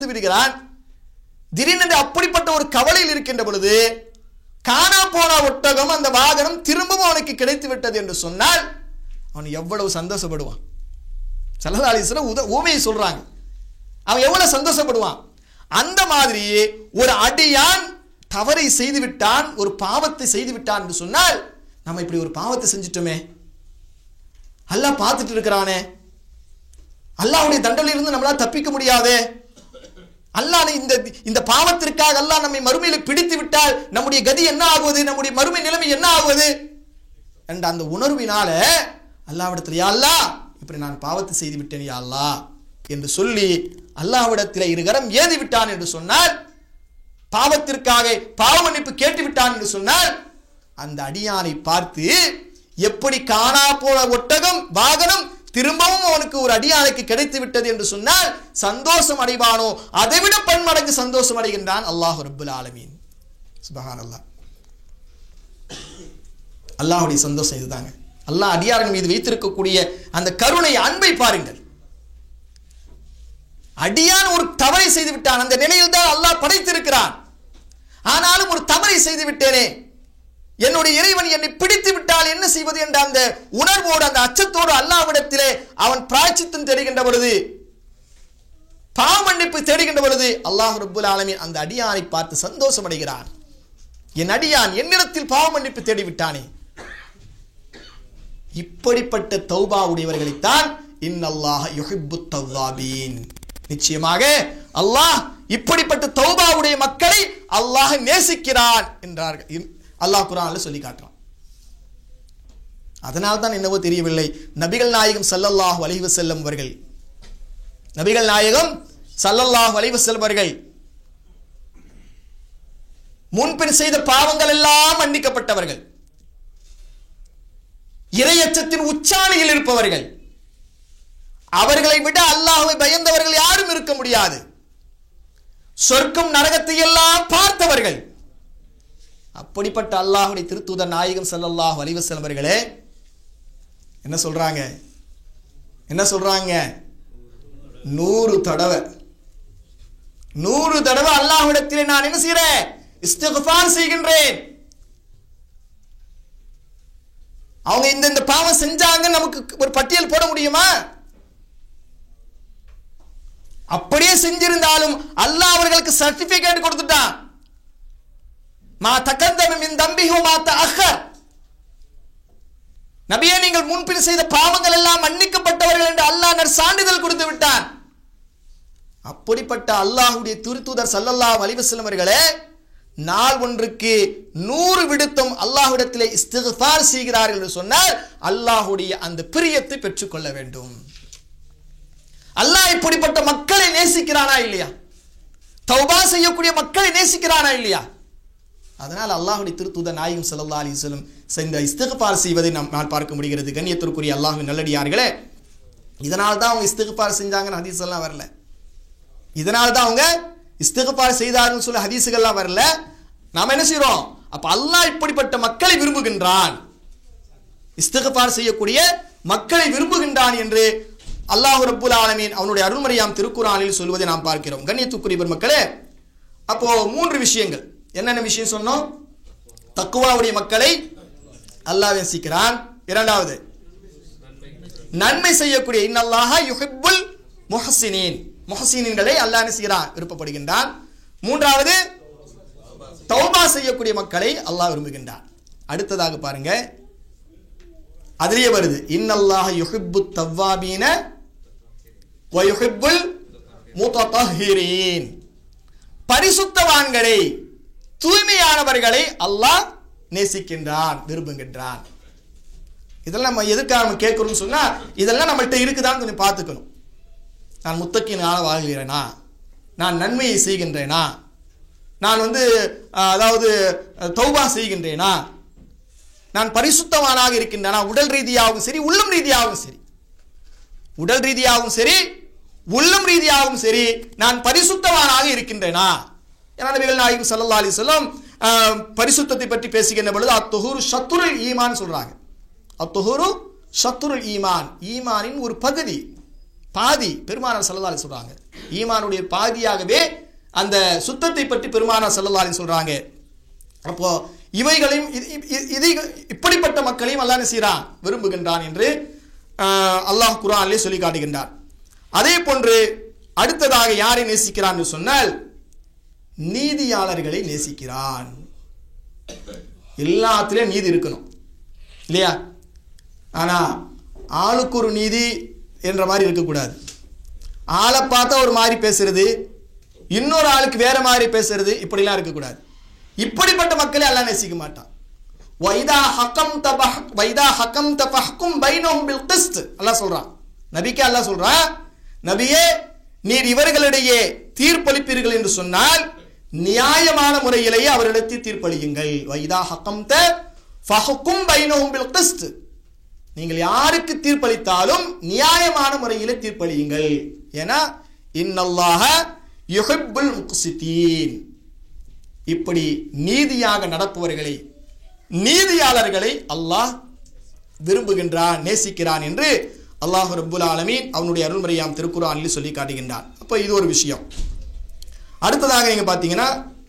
விடுகிறான் திடீரென்று அப்படிப்பட்ட ஒரு கவலையில் இருக்கின்ற பொழுது காணா போன ஒட்டகம் அந்த வாகனம் திரும்பவும் அவனுக்கு கிடைத்து விட்டது என்று சொன்னால் அவன் எவ்வளவு சந்தோஷப்படுவான் சல்லதாலிஸ்வரம் உத ஊமையை சொல்றாங்க அவன் எவ்வளவு சந்தோஷப்படுவான் அந்த மாதிரி ஒரு அடியான் தவறை செய்து விட்டான் ஒரு பாவத்தை செய்து விட்டான் என்று சொன்னால் நம்ம இப்படி ஒரு பாவத்தை செஞ்சிட்டோமே அல்லாஹ் பார்த்துட்டு இருக்கிறானே அல்லாஹ்வுடைய தண்டனையிலிருந்து நம்மளால தப்பிக்க முடியாதே அல்லாஹ் இந்த இந்த பாவத்திற்காக அல்லாஹ் நம்மை மறுமையில் பிடித்து விட்டால் நம்முடைய கதி என்ன ஆகுவது நம்முடைய மறுமை நிலைமை என்ன ஆகுவது என்ற அந்த உணர்வினால அல்லாவிடத்தில் யா அல்லாஹ் இப்படி நான் பாவத்தை செய்து விட்டேன் யா அல்லாஹ் என்று சொல்லி அல்லாஹ்விடத்தில் இருகரம் ஏதி விட்டான் என்று சொன்னால் பாவத்திற்காக பாவ மன்னிப்பு கேட்டு விட்டான் என்று சொன்னால் அந்த அடியானை பார்த்து எப்படி காணா போன ஒட்டகம் வாகனம் திரும்பவும் அவனுக்கு ஒரு அடியானுக்கு கிடைத்து விட்டது என்று சொன்னால் சந்தோஷம் அடைவானோ அதைவிட பன்மடங்கு சந்தோஷம் அடைகின்றான் அல்லாஹ் ரப்புல் ஆலமீன் சுபஹான் அல்லாஹ் அல்லாஹுடைய சந்தோஷம் இதுதாங்க அல்லாஹ் அடியாரன் மீது வைத்திருக்கக்கூடிய அந்த கருணை அன்பை பாருங்கள் அடியான் ஒரு தவறை செய்து விட்டான் அந்த நிலையில் தான் அல்லாஹ் படைத்திருக்கிறான் ஆனாலும் ஒரு தவறை செய்து விட்டேனே என்னுடைய இறைவன் என்னை பிடித்து விட்டால் என்ன செய்வது என்ற அந்த உணர்வோடு அந்த அச்சத்தோடு அல்லாவிடத்திலே அவன் பிராய்ச்சித்தம் தேடுகின்ற பொழுது பாவ மன்னிப்பு தேடுகின்ற பொழுது அல்லாஹ் ரப்புல் ஆலமீன் அந்த அடியானை பார்த்து சந்தோஷம் அடைகிறான் என் அடியான் என்னிடத்தில் பாவ மன்னிப்பு தேடிவிட்டானே இப்படிப்பட்ட தௌபா உடையவர்களைத்தான் இன்னல்லாஹ் யுஹிப்பு தவ்வாபீன் நிச்சயமாக அல்லாஹ் இப்படிப்பட்ட தௌபாவுடைய மக்களை அல்லாஹ் நேசிக்கிறான் என்றார்கள் இன்- அல்லாஹ் குரான்ல சொல்லி காட்டுறான் அதனால் தான் என்னவோ தெரியவில்லை நபிகள் நாயகம் ஸல்லல்லாஹு அலைஹி வஸல்லம் அவர்கள் நபிகள் நாயகம் ஸல்லல்லாஹு அலைஹி வஸல்லம் அவர்கள் முன்பின் செய்த பாவங்கள் எல்லாம் மன்னிக்கப்பட்டவர்கள் இரையச்சத்தின் உச்சாணியில் இருப்பவர்கள் அவர்களை விட அல்லாஹ்வை பயந்தவர்கள் யாரும் இருக்க முடியாது சொர்க்கம் நரகத்தை எல்லாம் பார்த்தவர்கள் அப்படிப்பட்ட அல்லாஹ்வுடைய திருத்தூதர் நாயகம் ஸல்லல்லாஹு அலைஹி வஸல்லம் அவர்களே என்ன சொல்றாங்க என்ன சொல்றாங்க நூறு தடவை நூறு தடவை அல்லாஹ்விடத்திலே நான் என்ன செய்கிறேன் இஸ்திக்ஃபார் செய்கின்றேன் அவங்க இந்த இந்த பாவம் செஞ்சாங்க நமக்கு ஒரு பட்டியல் போட முடியுமா அப்படியே செஞ்சிருந்தாலும் அல்லாஹ் அவர்களுக்கு சர்டிபிகேட் கொடுத்துட்டான் மா தக்கந்தம மின் தம்பிஹு மா தஅக்கர் நபியே நீங்கள் முன்பின் செய்த பாவங்கள் எல்லாம் மன்னிக்கப்பட்டவர்கள் என்று அல்லாஹ் நற் சான்றிதழ் கொடுத்து விட்டான் அப்படிப்பட்ட அல்லாஹ்வுடைய திருத்தூதர் ஸல்லல்லாஹு அலைஹி வஸல்லம் அவர்களே நாள் ஒன்றுக்கு நூறு விடுத்தம் அல்லாஹ்விடத்திலே இஸ்திக்ஃபார் செய்கிறார்கள் என்று சொன்னால் அல்லாஹ்வுடைய அந்த பிரியத்தை பெற்றுக்கொள்ள வேண்டும் அல்லாஹ் இப்படிப்பட்ட மக்களை நேசிக்கிறானா இல்லையா தௌபா செய்யக்கூடிய மக்களை நேசிக்கிறானா இல்லையா அதனால் அல்லாஹ்வுடைய திருத்தூதர் நாயகம் ஸல்லல்லாஹு அலைஹி வஸல்லம் இந்த இஸ்திக்ஃபார் செய்வதை நாம் நான் பார்க்க முடிகிறது கண்ணியத்திற்குரிய அல்லாஹ்வின் நல்லடியார்களே இதனால் தான் அவங்க இஸ்திக்ஃபார் செஞ்சாங்கன்னு ஹதீஸ் எல்லாம் வரல இதனால் தான் அவங்க இஸ்திக்ஃபார் செய்தார்கள் சொல்லி ஹதீஸுகள்லாம் வரல நாம என்ன செய்றோம் அப்ப அல்லாஹ் இப்படிப்பட்ட மக்களை விரும்புகின்றான் இஸ்திக்ஃபார் செய்யக்கூடிய மக்களை விரும்புகின்றான் என்று அல்லாஹ் ரப்புல் ஆலமீன் அவனுடைய அருள்மறையாம் திருக்குறானில் சொல்வதை நாம் பார்க்கிறோம் கண்ணியத்துக்குரிய பெருமக்களே அப்போ மூன்று விஷயங்கள் என்னென்ன விஷயம் சொன்னோம் தக்குவாவுடைய மக்களை அல்லாஹ் நேசிக்கிறான் இரண்டாவது நன்மை செய்யக்கூடிய இன்னல்லாஹ யுஹிப்புல் முஹசினின் முஹசினின்களை அல்லாஹ் என்ன செய்கிறான் விருப்பப்படுகின்றான் மூன்றாவது தௌபா செய்யக்கூடிய மக்களை அல்லாஹ் விரும்புகின்றான் அடுத்ததாக பாருங்க அதிலேயே வருது இன்னல்லாஹ யுஹிப்பு தவ்வாபீன வ யுஹிப்புல் முத்தஹிரீன் பரிசுத்தவான்களை தூய்மையானவர்களை அல்லாஹ் நேசிக்கின்றான் விரும்புகின்றான் இதெல்லாம் நம்ம எதுக்காக நம்ம கேட்கணும்னு சொன்னா இதெல்லாம் நம்மள்ட்ட இருக்குதான்னு கொஞ்சம் பார்த்துக்கணும் நான் முத்தக்கினால வாழ்கிறேனா நான் நன்மையை செய்கின்றேனா நான் வந்து அஹ், அதாவது அஹ், தௌபா செய்கின்றேனா நான் பரிசுத்தவானாக இருக்கின்றேனா உடல் ரீதியாகவும் சரி உள்ளம் ரீதியாகவும் சரி உடல் ரீதியாகவும் சரி உள்ளம் ரீதியாகவும் சரி நான் பரிசுத்தவானாக இருக்கின்றேனா ஏன்னா நபிகள் நாயகம் ஸல்லல்லாஹு அலைஹி வஸல்லம் அஹ், பரிசுத்தத்தை பற்றி பேசுகின்ற பொழுது அத்துஹூரு ஷத்துருல் ஈமான் சொல்றாங்க அத்துஹூரு ஷத்துருல் ஈமான் ஈமானின் ஒரு பகுதி பாதி பெருமானார் ஸல்லல்லாஹு அலைஹி சொல்றாங்க ஈமானுடைய பாதியாகவே அந்த சுத்தத்தை பற்றி பெருமானா செல்லலாரின்னு சொல்றாங்க அப்போ இவைகளையும் இது- இது- இது இப்படிப்பட்ட மக்களையும் அல்லாஹ் என்ன செய்கிறான் விரும்புகின்றான் என்று ஆஹ், அல்லாஹ் குரானிலே சொல்லி காட்டுகின்றார் அதே போன்று அடுத்ததாக யாரை நேசிக்கிறான் என்று சொன்னால் நீதியாளர்களை நேசிக்கிறான் எல்லாத்துலேயும் நீதி இருக்கணும் இல்லையா ஆனால் ஆளுக்கு ஒரு நீதி என்ற மாதிரி இருக்கக்கூடாது ஆளை பார்த்தா ஒரு மாதிரி பேசுறது இன்னொரு ஆளுக்கு வேற மாதிரி பேசுறது இப்படிலாம் இருக்கக்கூடாது இப்படிப்பட்ட மக்களை எல்லாம் நேசிக்க மாட்டான் வைதா ஹக்கம் தபஹ் வைதா ஹக்கம் தபஹ்கும் பைனஹும் பில் கிஸ்த் அல்லாஹ் சொல்றான் நபிக்கு அல்லாஹ் சொல்றான் நபியே நீர் இவர்களிடையே தீர்ப்பளிப்பீர்கள் என்று சொன்னால் நியாயமான முறையிலேயே அவரிடத்தில் தீர்ப்பளியுங்கள் வைதா ஹக்கம் த ஃபஹ்கும் பைனஹும் பில் கிஸ்த் நீங்கள் யாருக்கு தீர்ப்பளித்தாலும் நியாயமான முறையில் தீர்ப்பளியுங்கள் ஏன்னா இன்னல்லாஹ யுஹிப்புல் முக்சிதீன் இப்படி நீதியாக நடப்பவர்களை நீதியாளர்களை அல்லாஹ் விரும்புகின்றான் நேசிக்கிறான் என்று அல்லாஹ் ரப்புல் ஆலமீன் அவனுடைய அருள்முறையாம் திருக்குறானில் சொல்லி காட்டுகின்றான் அப்போ இது ஒரு விஷயம் அடுத்ததாக நீங்க பார்த்தீங்கன்னா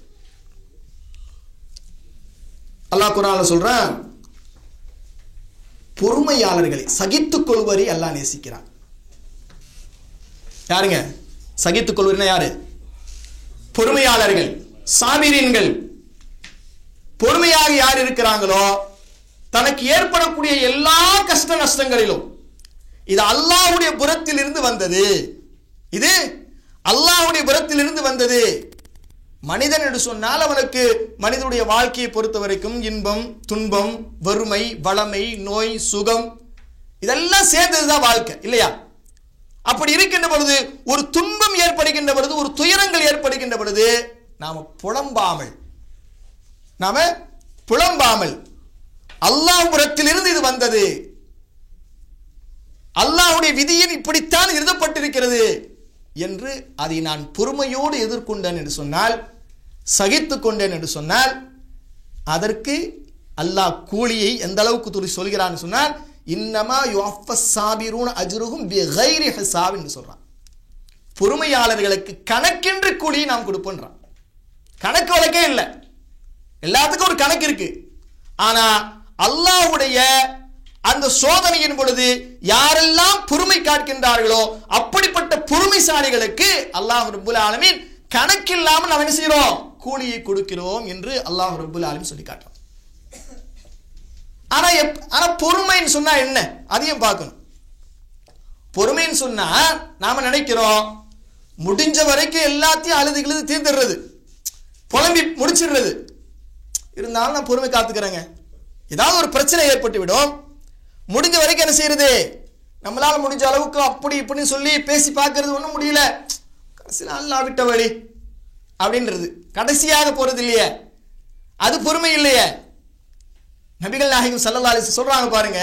அல்லாஹ் குரானில் சொல்றான் பொறுமையாளர்களை சகித்துக் கொள்வரை அல்லாஹ் நேசிக்கிறான் யாருங்க சகித்துக் கொள்வர்னா யாரு பொறுமையாளர்கள் சாபிரீன்கள் பொறுமையாக யார் இருக்கிறாங்களோ தனக்கு ஏற்படக்கூடிய எல்லா கஷ்ட நஷ்டங்களிலும் இது அல்லாஹ்வுடைய புறத்தில் இருந்து வந்தது இது அல்லாஹ்வுடைய புறத்தில் இருந்து வந்தது மனிதன் என்று சொன்னால் அவனுக்கு மனிதனுடைய வாழ்க்கையை பொறுத்த வரைக்கும் இன்பம் துன்பம் வறுமை வளமை நோய் சுகம் இதெல்லாம் சேர்ந்ததுதான் வாழ்க்கை இல்லையா அப்படி இருக்கின்ற பொழுது ஒரு துன்பம் ஏற்படுகின்ற பொழுது ஒரு துயரங்கள் ஏற்படுகின்ற பொழுது நாம புலம்பாமல் நாம புலம்பாமல் அல்லாஹ் புறத்திலிருந்து இது வந்தது அல்லாஹ்வுடைய விதியில் இப்படித்தான் எழுதப்பட்டிருக்கிறது என்று அதை நான் பொறுமையோடு எதிர்கொண்டேன் என்று சொன்னால் சகித்துக் கொண்டேன் என்று சொன்னால் அதற்கு அல்லாஹ் கூலியை எந்த அளவுக்கு துணி சொல்கிறான்னு சொன்னால் இன்னமா யுவஃபஸ் சாபிரூன் அஜ்ருஹும் பிகைரி ஹிசாப் என்று சொல்றான் பொறுமையாளர்களுக்கு கணக்கின்றி கூலியை நாம் கொடுப்போன்றான் கணக்கு வழக்கே இல்லை எல்லாத்துக்கும் ஒரு கணக்கு இருக்கு ஆனா அல்லாஹ்வுடைய அந்த சோதனையின் பொழுது யாரெல்லாம் பொறுமை காட்கின்றார்களோ அப்படிப்பட்ட பொறுமைசாலிகளுக்கு அல்லாஹ் ரப்புல் ஆலமீன் கணக்கில்லாமல் நாம் என்ன செய்கிறோம் கூலியை கொடுக்கிறோம் என்று அல்லாஹ் ரப்புல் ஆலமீன் சொல்லி காட்டுறோம் ஆனா எப்- ஆனா பொறுமைன்னு சொன்னா என்ன அதையும் பார்க்கணும் பொறுமைன்னு சொன்னா நாம நினைக்கிறோம் முடிஞ்ச வரைக்கும் எல்லாத்தையும் அழுது கிழுது தீர்த்துடுறது புலம்பி முடிச்சிடுறது இருந்தாலும் நான் பொறுமை காத்துக்கிறேங்க ஏதாவது ஒரு பிரச்சனை ஏற்பட்டு விடும் முடிஞ்ச வரைக்கும் என்ன செய்யறது நம்மளால முடிஞ்ச அளவுக்கு அப்படி இப்படின்னு சொல்லி பேசி பார்க்கறது ஒன்றும் முடியல கடைசியில் அல்லா விட்ட வழி அப்படின்றது கடைசியாக போறது இல்லையே அது பொறுமை இல்லையே நபிகள் நாயகம் ஸல்லல்லாஹு அலைஹி வஸல்லம் சொல்றாங்க பாருங்க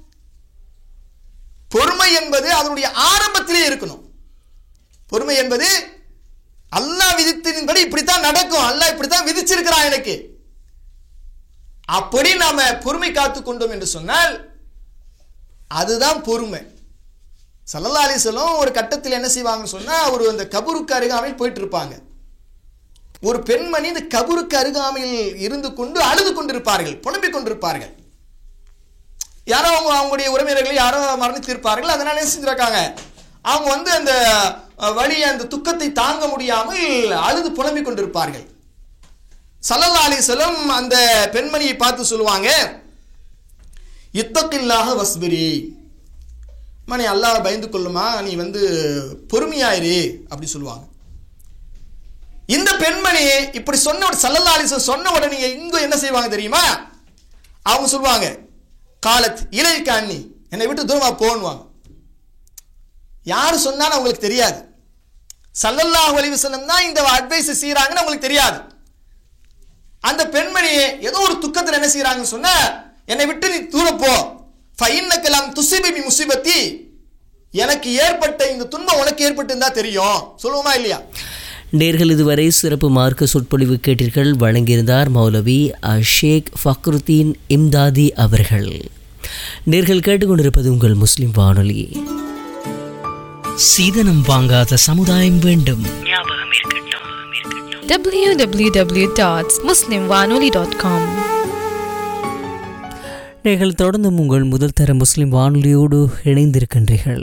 பொறுமை என்பது அதனுடைய ஆரம்பத்திலே இருக்கணும் பொறுமை என்பது அல்லாஹ் விதித்தின்படி இப்படித்தான் நடக்கும் அல்லாஹ் இப்படித்தான் விதிச்சிருக்கிறான் எனக்கு அப்படி நாம பொறுமை காத்து கொண்டோம் என்று சொன்னால் அதுதான் பொறுமை சல்லல்லா அலிஸ்வலம் ஒரு கட்டத்தில் என்ன செய்வாங்கன்னு சொன்னா ஒரு அந்த கபருக்கு அருகாமையில் போயிட்டு இருப்பாங்க ஒரு பெண்மணி இந்த கபருக்கு அருகாமையில் இருந்து கொண்டு அழுது கொண்டிருப்பார்கள் புலம்பிக் கொண்டிருப்பார்கள் யாரோ அவங்க அவங்களுடைய உறவினர்கள் யாரோ மரணித்திருப்பார்கள் அதனால என்ன செஞ்சிருக்காங்க அவங்க வந்து அந்த அஹ், வலி அந்த துக்கத்தை தாங்க முடியாமல் அழுது புலம்பிக் கொண்டிருப்பார்கள் சல்லல்லா அலிஸ்வலம் அந்த பெண்மணியை பார்த்து சொல்லுவாங்க இத்தக்கில்லாக வஸ்பிரி மணி அல்லாஹ் பயந்து கொள்ளுமா நீ வந்து பொறுமையாயிரு அப்படி சொல்லுவாங்க இந்த பெண்மணி இப்படி சொன்ன உடனே சல்லல்லா அலிஸ்வலம் சொன்ன உடனே இங்க என்ன செய்வாங்க தெரியுமா அவங்க சொல்லுவாங்க காலத் இலை காணி என்னை விட்டு தூரமா போன்னுவாங்க யார் சொன்னாலும் அவங்களுக்கு தெரியாது சல்லல்லாஹு அலைஹி வஸல்லம் தான் இந்த அட்வைஸ் செய்றாங்கன்னு அவங்களுக்கு தெரியாது அந்த பெண்மணி ஏதோ ஒரு துக்கத்தில் என்ன செய்றாங்கன்னு சொன்னா என்னை விட்டு நீ தூர போ ஃபைன்னக்கலாம் துசிபி பி முசிபத்தி எனக்கு ஏற்பட்ட இந்த துன்பம் உனக்கு ஏற்பட்டு இருந்தா தெரியும் சொல்லுவோமா இல்லையா நேர்கள் இதுவரை சிறப்பு மார்க்க சொற்பொழிவு கேட்டீர்கள் வழங்கியிருந்தார் மௌலவி ஷேக் ஃபக்ருத்தீன் இம்தாதி அவர்கள் நேர்கள் கேட்டுக்கொண்டிருப்பது உங்கள் முஸ்லிம் வானொலி சீதனம் வாங்காத சமுதாயம் வேண்டும் www.muslimwanoli.com நீங்கள் தொடர்ந்து உங்கள் முதல் தர முஸ்லிம் வானொலியோடு இணைந்திருக்கின்றீர்கள்